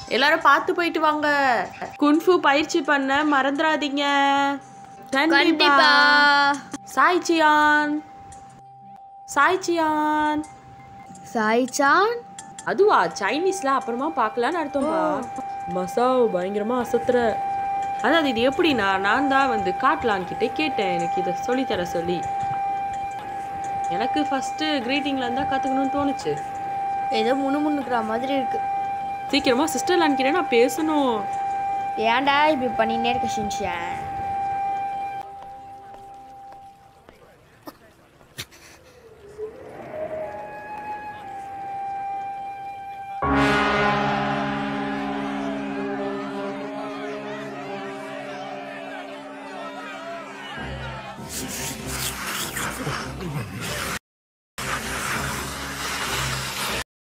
எல்லாரும் பார்த்து போயிட்டு வாங்க குன்ஃபு பயிற்சி பண்ண மறந்துடாதீங்க கண்டிப்பா சாய் சியான் சாய் சியான் சாய்ச்சான் அதுவா சைனீஸ்ல அப்புறமா பார்க்கலான்னு அர்த்தம்பா மசாவ் பயங்கரமா அசத்துற அதாவது இது எப்படின்னா நான் தான் வந்து காட்டலான் கிட்டே கேட்டேன் எனக்கு இதை சொல்லித்தர சொல்லி எனக்கு ஃபர்ஸ்ட் கிரீட்டிங்ல இருந்தா கத்துக்கணும்னு தோணுச்சு ஏதோ முணுமுணுக்கிற மாதிரி இருக்கு சீக்கிரமா சிஸ்டர் லான் கிட்ட நான் பேசணும் ஏன்டா இப்படி பண்ணினே இருக்க ஷின்ஷான்